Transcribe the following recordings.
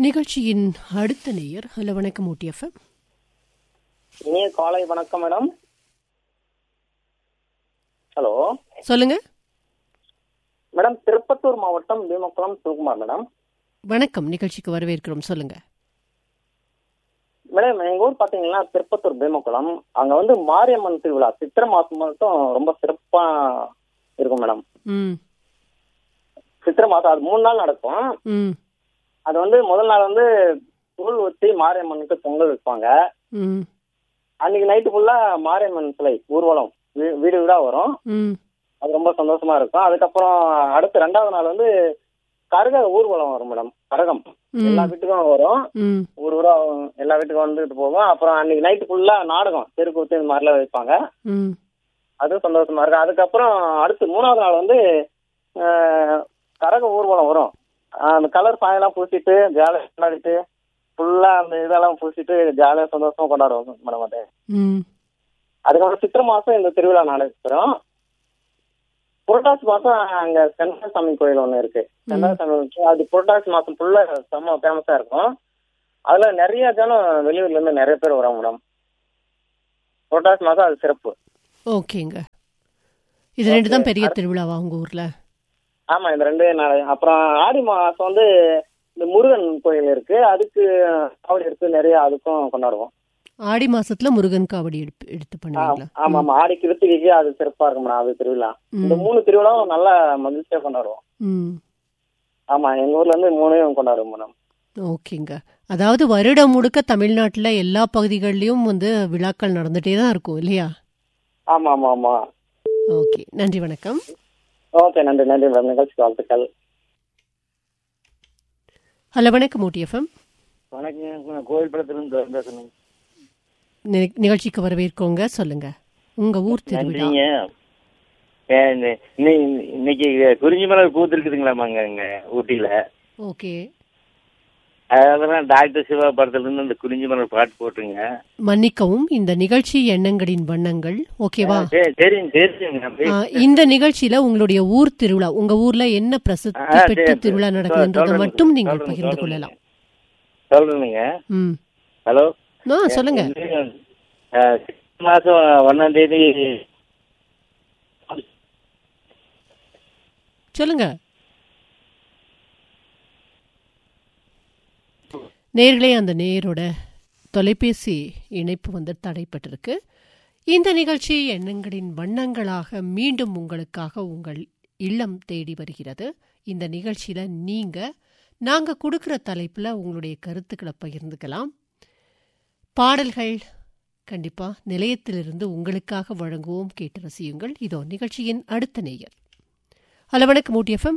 நிகழ்ச்சியின் அடுத்த நேயர் ஹலோ வணக்கம் ஓடிஎஃப்எம் இனிய காலை வணக்கம் மேடம் ஹலோ சொல்லுங்க மேடம் திருப்பத்தூர் மாவட்டம் பீமக்குளம் சிவகுமார் மேடம் வணக்கம் நிகழ்ச்சிக்கு வரவேற்கிறோம் சொல்லுங்க மேடம் எங்க ஊர் பாத்தீங்கன்னா திருப்பத்தூர் பீமக்குளம் அங்க வந்து மாரியம்மன் திருவிழா சித்திரை மாசம் மட்டும் ரொம்ப சிறப்பா இருக்கும் மேடம் ம் சித்திரை மாசம் அது மூணு நாள் நடக்கும் ம் அது வந்து முதல் நாள் வந்து தூள் ஊற்றி மாரியம்மனுக்கு பொங்கல் வைப்பாங்க ம் அன்னைக்கு நைட்டு ஃபுல்லா மாரியம்மன் சிலை ஊர்வலம் வீ- வீடு வீடா வரும் ம் அது ரொம்ப சந்தோஷமா இருக்கும் அதுக்கப்புறம் அடுத்து ரெண்டாவது நாள் வந்து கரக ஊர்வலம் வரும் மேடம் கரகம் எல்லா ம் வீட்டுக்கும் வரும் ம் ஊர் ஊரா எல்லா வீட்டுக்கும் வந்துட்டு போவோம் அப்புறம் அன்னைக்கு நைட்டு ஃபுல்லா நாடகம் தெருக்கூத்து இந்த மாதிரிலாம் வைப்பாங்க ம் அதுவும் சந்தோஷமா இருக்கும் அதுக்கப்புறம் அடுத்து மூணாவது நாள் வந்து ஆஹ், கரக ஊர்வலம் வரும் ஆஹ், அந்த கலர் சாயெல்லாம் பூசிட்டு ஜாலியாக கொண்டாடிட்டு ஃபுல்லா அந்த இதெல்லாம் பூசிட்டு ஜாலியா சந்தோஷமா கொண்டாடுவோம் மேடம் அது ம் அதுக்கப்புறம் சித்திரை மாசம் இந்த திருவிழா நடைபெறும் புரட்டாசி மாசம் அங்க சென்றாசாமி கோயில் ஒண்ணு இருக்கு சென்றாசாமி இருக்கு. அது புரட்டாசி மாசம் ஃபுல்லா செம்ம ஃபேமஸா இருக்கும் அதுல நிறைய ஜனம் வெளியூர்ல இருந்து நிறைய பேர் வராங்க மேடம் புரட்டாசி மாசம் அது சிறப்பு ஓகேங்க இது ரெண்டு தான் பெரிய திருவிழாவா உங்க ஊர்ல ஆமா இந்த ரெண்டு நாள் அப்புறம் ஆடி மாசம் வந்து இந்த முருகன் கோயில் இருக்கு அதுக்கு காவடி இருக்கு நிறைய அதுக்கும் கொண்டாடுவோம் ஆடி மாசத்துல முருகன் காவடி எடுத்து எடுத்து ஆ, பண்ணுவீங்களா ஆமா ஆமா ஆடி கிருத்திகைக்கு அது சிறப்பா இருக்கும் மேடம் அது திருவிழா இந்த மூணு திருவிழாவும் நல்லா மகிழ்ச்சியா கொண்டாடுவோம் ம் ஆமா எங்க ஊர்ல இருந்து மூணையும் கொண்டாடுவோம் மேடம் ஓகேங்க அதாவது வருடம் முழுக்க தமிழ்நாட்டுல எல்லா பகுதிகளிலும் வந்து விழாக்கள் நடந்துட்டே தான் இருக்கும் இல்லையா ஆமா ஆமா ஆமா ஓகே நன்றி வணக்கம் ஓகே நன்றி நன்றி மேடம் நிகழ்ச்சி வாழ்த்துக்கள் ஹலோ வணக்கம் ஓடிஎஃப்எம் வணக்கம் கோயில் படத்திலிருந்து பேசுறேன் நிகழ்ச்சிக்கு வரவேற்கோங்க சொல்லுங்க உங்க ஊர் திருவிழா நன்றிங்க ஏ, இன்னை- இன்னை- இன்னைக்கு குறிஞ்சி மலர் பூத்து இருக்குதுங்களாமாங்க அங்க ஊட்டியில ஓகே அதெல்லாம் டாக்டர் சிவா படத்துல இருந்து அந்த குறிஞ்சி மலர் பாட்டு போட்டுங்க மன்னிக்கவும் இந்த நிகழ்ச்சி எண்ணங்களின் வண்ணங்கள் ஓகேவா சரி, தெரியும் தெரியுங்க நான் ஆ, பேசுறேன். இந்த நிகழ்ச்சியில உங்களுடைய ஊர் திருவிழா உங்க ஊர்ல என்ன பிரசித்தி ஆ, சரி, பெற்ற சரி. திருவிழா நடக்குதுன்றதை சொல்றேன், மட்டும் நீங்கள் சொல்றேன், பகிர்ந்து சொல்றேன். கொள்ளலாம் சொல்றேங்க ம் ஹலோ ஆ சொல்லுங்க ஆ, மாசம் ஒன்னாம் தேதி சொல்லுங்க நேர்களே அந்த நேயரோட தொலைபேசி இணைப்பு வந்து தடைப்பட்டிருக்கு இந்த நிகழ்ச்சி எண்ணங்களின் வண்ணங்களாக மீண்டும் உங்களுக்காக உங்கள் இல்லம் தேடி வருகிறது இந்த நிகழ்ச்சியில நீங்க நாங்க கொடுக்கிற தலைப்புல உங்களுடைய கருத்துக்களை பகிர்ந்துக்கலாம் பாடல்கள் கண்டிப்பா நிலையத்திலிருந்து உங்களுக்காக வழங்குவோம் கேட்டு ரசியுங்கள் இதோ நிகழ்ச்சியின் அடுத்த நேயர் ஹலோ வணக்கம் ஊட்டிஎஃப்எம்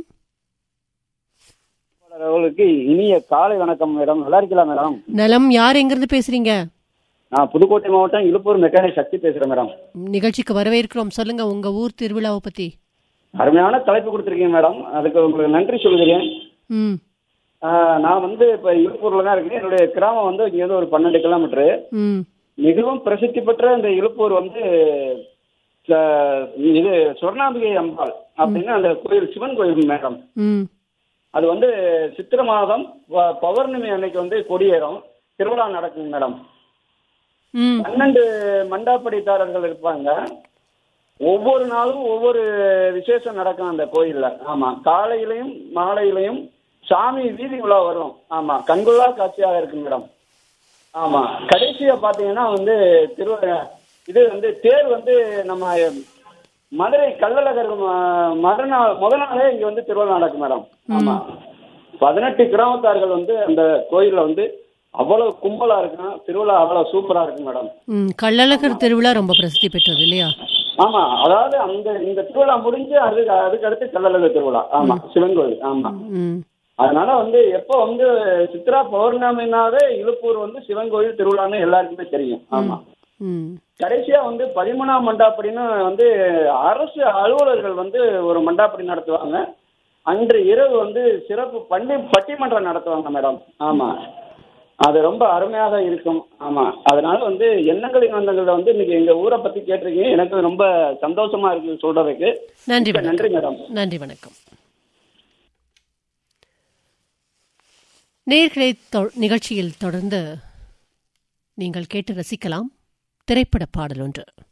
அவர்களுக்கு இனிய காலை வணக்கம் மேடம் நல்லா இருக்கலாம் மேடம் நலம் யார் எங்கிருந்து பேசுறீங்க நான் புதுக்கோட்டை மாவட்டம் இழுப்பூர் மெக்கானிக் சக்தி பேசுறேன் மேடம் நிகழ்ச்சிக்கு வரவேற்கிறோம் சொல்லுங்க உங்க ஊர் திருவிழாவை பத்தி அருமையான தலைப்பு கொடுத்துருக்கீங்க மேடம் அதுக்கு உங்களுக்கு நன்றி சொல்லுகிறேன் ம் ஆஹ், நான் வந்து இப்போ இழுப்பூர்ல தான் இருக்கேன் என்னுடைய கிராமம் வந்து இங்கேருந்து ஒரு பன்னெண்டு கிலோமீட்டரு ம் மிகவும் பிரசித்தி பெற்ற இந்த இழுப்பூர் வந்து ஆஹ், இது சொர்ணாம்பிகை அம்பாள் அப்படின்னு அந்த கோயில் சிவன் கோயில் மேடம் ம் அது வந்து சித்திரை மாதம் ப- பௌர்ணமி அன்னைக்கு வந்து கொடியேறும் திருவிழா நடக்குங்க மேடம் ம் பன்னெண்டு மண்டாப்படித்தாரர்கள் இருப்பாங்க ஒவ்வொரு நாளும் ஒவ்வொரு விசேஷம் நடக்கும் அந்த கோயில்ல ஆமா காலையிலையும் மாலையிலையும் சாமி வீதி உலா வரும் ஆமா கண்கொள்ளா காட்சியாக இருக்கு மேடம் ஆமா கடைசியா பாத்தீங்கன்னா வந்து திரு இது வந்து தேர் வந்து நம்ம மதுரை கள்ளழகர் ம- மறுநாள் முதல் நாளே இங்க வந்து திருவிழா நடக்கும் மேடம் ஆமா பதினெட்டு கிராமத்தார்கள் வந்து அந்த கோயில்ல வந்து அவ்வளவு கும்பலா இருக்கும் திருவிழா அவ்வளவு சூப்பரா இருக்கும் மேடம் ம் கள்ளழகர் திருவிழா ரொம்ப பிரசித்தி பெற்றது இல்லையா ஆமா அதாவது அந்த இந்த திருவிழா முடிஞ்சு அதுக்கு அதுக்கு அடுத்து கள்ளழகர் திருவிழா ஆமா சிவன் கோயில் ஆமா ம் அதனால வந்து எப்போ வந்து சித்ரா பௌர்ணமினாவே இழுப்பூர் வந்து சிவன் கோயில் திருவிழான்னு எல்லாருக்குமே தெரியும் ஆமா ம் கடைசியா வந்து பதிமூணாம் மண்டாப்படின்னு வந்து அரசு அலுவலர்கள் வந்து ஒரு மண்டாப்படி நடத்துவாங்க அன்று இரவு வந்து சிறப்பு பள்ளி பட்டிமன்றம் நடத்துவாங்க மேடம் ஆமா அது ரொம்ப அருமையாக இருக்கும் ஆமா அதனால வந்து எண்ணங்களின் வந்தங்கள்ல வந்து இன்னைக்கு எங்க ஊரை பத்தி கேட்டிருக்கீங்க எனக்கு ரொம்ப சந்தோஷமா இருக்கு சொல்றதுக்கு நன்றி மிக்க வணக்கம் நன்றி மேடம் நன்றி வணக்கம் நேர்களை தொ- நிகழ்ச்சியில் தொடர்ந்து நீங்கள் கேட்டு ரசிக்கலாம் திரைப்பட பாடல் ஒன்று